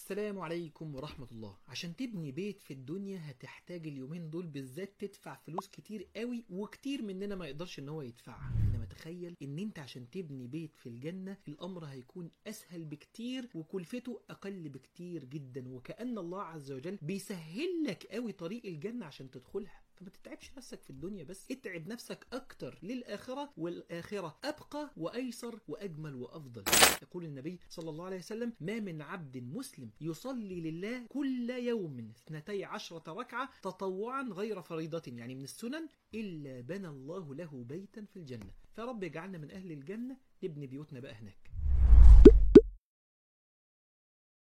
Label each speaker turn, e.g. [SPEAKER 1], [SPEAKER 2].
[SPEAKER 1] السلام عليكم ورحمة الله عشان تبني بيت في الدنيا هتحتاج اليومين دول بالذات تدفع فلوس كتير قوي وكتير مننا ما يقدرش ان هو يدفعها انما تخيل ان انت عشان تبني بيت في الجنة الامر هيكون اسهل بكتير وكلفته اقل بكتير جدا وكأن الله عز وجل بيسهل لك قوي طريق الجنة عشان تدخلها فما تتعبش نفسك في الدنيا بس اتعب نفسك اكتر للآخرة والآخرة أبقى وأيسر وأجمل وأفضل يقول النبي صلى الله عليه وسلم ما من عبد مسلم يصلي لله كل يوم اثنتي عشرة ركعة تطوعا غير فريضة يعني من السنن إلا بنى الله له بيتا في الجنة فرب يجعلنا من أهل الجنة نبني بيوتنا بقى هناك